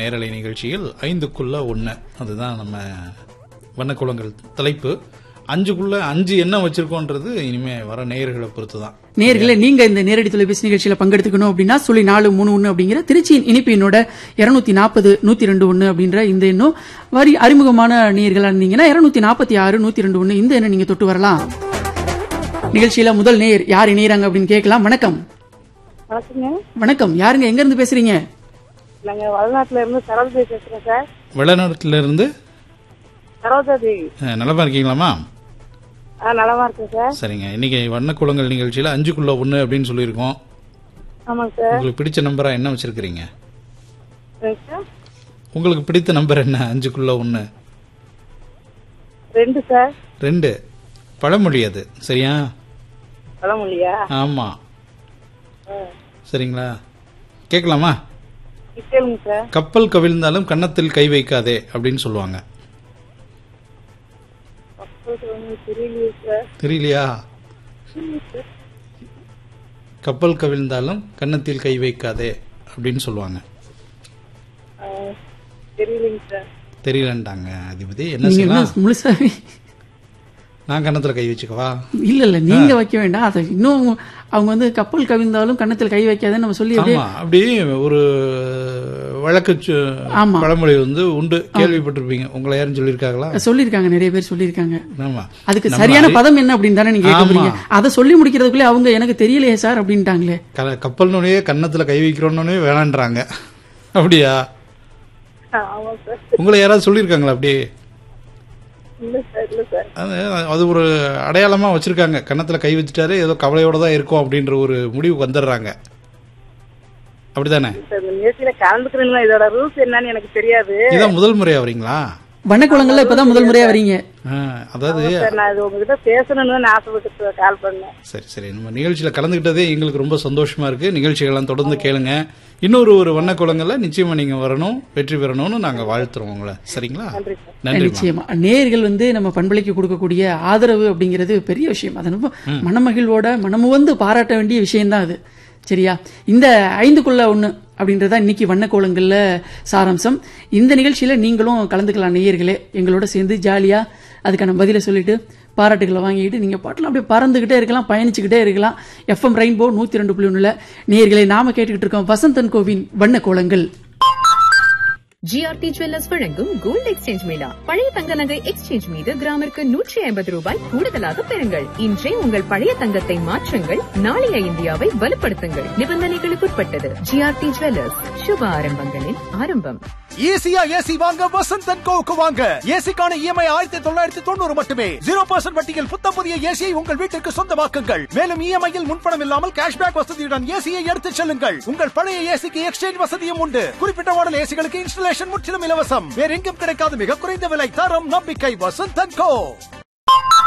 நேரலை நிகழ்ச்சியில் ஐந்துக்குள்ள ஒன்று அதுதான் நம்ம வண்ணக்குளங்கள் தலைப்பு அஞ்சுக்குள்ள அஞ்சு என்ன வச்சிருக்கோன்றது இனிமே வர நேயர்களை பொறுத்து தான் நேர்களே நீங்க இந்த நேரடி தொலைபேசி நிகழ்ச்சியில பங்கெடுத்துக்கணும் அப்படின்னா சொல்லி நாலு மூணு ஒன்னு அப்படிங்கிற திருச்சியின் இனிப்பு எண்ணோட இருநூத்தி நாற்பது நூத்தி ரெண்டு ஒன்னு அப்படின்ற இந்த எண்ணும் வரி அறிமுகமான நேர்களா இருந்தீங்கன்னா இருநூத்தி நாற்பத்தி ஆறு நூத்தி ரெண்டு ஒன்னு இந்த எண்ணை நீங்க தொட்டு வரலாம் நிகழ்ச்சியில முதல் நேயர் யார் இணையறாங்க அப்படின்னு கேட்கலாம் வணக்கம் வணக்கங்க வணக்கம் யாருங்க எங்க இருந்து பேசுறீங்க நாங்க வடநாட்டுல இருந்து சரோஜா பேசுறோம் சார் வெளிநாட்டுல இருந்து சரோஜா தேவி அஹ், நலமா இருக்கீங்களாமா ஆ நலமா இருக்கேன் சார் சரிங்க இன்னைக்கு வண்ணக்குளங்கள் நிகழ்ச்சியில அஞ்சுக்குள்ள ஒன்று அப்படின்னு சொல்லியிருக்கோம் ஆமாங்க சார் உங்களுக்கு பிடிச்ச நம்பரா என்ன வச்சிருக்கிறீங்க சரிங்க சார் உங்களுக்கு பிடித்த நம்பர் என்ன அஞ்சுக்குள்ள ஒன்று ரெண்டு சார் ரெண்டு பழமொழி அது சரியா பழமொழியா ஆமா சரிங்களா கேட்கலாமா கேளுங்க சார் கப்பல் கவிழ்ந்தாலும் கன்னத்தில் கை வைக்காதே அப்படின்னு சொல்லுவாங்க அப்போது ஒன்றும் தெரியலையே சார் தெரியலையா கப்பல் கவிழ்ந்தாலும் கன்னத்தில் கை வைக்காதே அப்படின்னு சொல்லுவாங்க ஆ, தெரியலைங்க சார் தெரியலன்ட்டாங்க அதிபதி என்ன நீங்க செய்யலாம் என்ன முழுசாவே நான் கன்னத்துல கை வச்சுக்கவா இல்ல இல்ல நீங்க வைக்க வேண்டாம் அதை இன்னும் அவங்க வந்து கப்பல் கவிழ்ந்தாலும் கன்னத்தில் கை வைக்காதேன்னு நம்ம சொல்லி அப்படியே ஆமா அப்படி ஒரு வழக்கு சு- ஆமா. பழமொழி வந்து உண்டு கேள்விப்பட்டிருப்பீங்க உங்களை யாரும் சொல்லியிருக்காங்களா சொல்லியிருக்காங்க நிறைய பேர் சொல்லியிருக்காங்க ஆமா அதுக்கு நம்ம சரியான அறி- பதம் என்ன அப்படின்னு தானே நீங்க கேட்க ஆமா. போறீங்க அதை சொல்லி முடிக்கிறதுக்குள்ளே அவங்க எனக்கு தெரியலையே சார் அப்படின்ட்டாங்களே க- கப்பல்னுடைய கன்னத்துல கை வைக்கிறோன்னு வேணான்றாங்க அப்படியா ஆமா சார் உங்களை யாராவது சொல்லியிருக்காங்களா அப்படி இல்ல சார் இல்ல சார் அது அது ஒரு அடையாளமா வச்சிருக்காங்க கன்னத்துல கை வச்சுட்டாரு ஏதோ கவலையோட தான் இருக்கும் அப்படின்ற ஒரு முடிவுக்கு வந்துடுறாங்க அப்படிதானே சார் இந்த நிகழ்ச்சியில கலந்துக்கிறீங்களா இதோட ரூல்ஸ் என்னன்னு எனக்கு தெரியாது இதான் முதல் முறையா வரீங்களா வண்ணக்குளங்கள்ல இப்பதான் முதல் முறையா வரீங்க ஆ, அதாவது சார் நான் இது உங்ககிட்ட பேசணும்னு நான் ஆசைப்பட்டு கால் பண்ணேன் சரி சரி நம்ம நிகழ்ச்சியில கலந்துக்கிட்டதே எங்களுக்கு ரொம்ப சந்தோஷமா இருக்கு நிகழ்ச்சிகள்லாம் தொடர்ந்து கேளுங்க இன்னொரு ஒரு வண்ணக்குளங்கள்ல நிச்சயமா நீங்க வரணும் வெற்றி பெறணும்னு நாங்க வாழ்த்துறோம் உங்களை சரிங்களா நன்றி சார் நன்றி நிச்சயமா நேயர்கள் வந்து நம்ம பண்பலைக்கு கொடுக்கக்கூடிய ஆதரவு அப்படிங்கிறது பெரிய விஷயம் அது ரொம்ப மனமகிழ்வோட மனமுவந்து பாராட்ட வேண்டிய விஷயம்தான் அது சரியா இந்த ஐந்துக்குள்ள ஒண்ணு அப்படின்றதா இன்னைக்கு வண்ணக்கோலங்கள்ல சாராம்சம் இந்த நிகழ்ச்சியில நீங்களும் கலந்துக்கலாம் நேயர்களே எங்களோட சேர்ந்து ஜாலியா அதுக்கான பதிலை சொல்லிட்டு பாராட்டுகளை வாங்கிட்டு நீங்க பாட்டில் அப்படியே பறந்துகிட்டே இருக்கலாம் பயணிச்சுக்கிட்டே இருக்கலாம் எஃப்எம் ரெயின்போ நூத்தி ரெண்டு புள்ளி ஒண்ணுல நேயர்களை நாம கேட்டுக்கிட்டு இருக்கோம் வசந்தன் கோவின் வண்ணக்கோலங்கள் ஜிஆர்டி ஜுவல்லர்ஸ் வழங்கும் கோல்ட் எக்ஸ்சேஞ்ச் மேளா பழைய தங்க நகை எக்ஸ்சேஞ்ச் மீது கிராமிற்கு நூற்றி ஐம்பது ரூபாய் கூடுதலாக பெறுங்கள் இன்றே உங்கள் பழைய தங்கத்தை மாற்றுங்கள் நாளைய இந்தியாவை வலுப்படுத்துங்கள் நிபந்தனைகளுக்குட்பட்டது ஜிஆர்டி ஜுவல்லர்ஸ் சுப ஆரம்பங்களின் ஆரம்பம் ஈஸியா ஏசி வாங்க வசந்த் அண்ட் கோவுக்கு வாங்க ஏசிக்கான இஎம்ஐ ஆயிரத்தி தொள்ளாயிரத்தி தொண்ணூறு மட்டுமே ஜீரோ பர்சன்ட் வட்டியில் புத்தம் புதிய ஏசியை உங்கள் வீட்டிற்கு சொந்தமாக்குங்கள் மேலும் இஎம்ஐயில் முன்பணம் இல்லாமல் கேஷ்பேக் வசதியுடன் ஏசியை எடுத்துச் செல்லுங்கள் உங்கள் பழைய ஏசிக்கு எக்ஸ்சேஞ்ச் வசதியும் உண்டு குறிப்பிட்ட மாடல் ஏசிகளுக்கு இன்ஸ்டலேஷன் முற்றிலும் இலவசம் வேற எங்கும் கிடைக்காத மிக குறைந்த விலை தரம் நம்பிக்கை வசந்த் அண்ட் கோ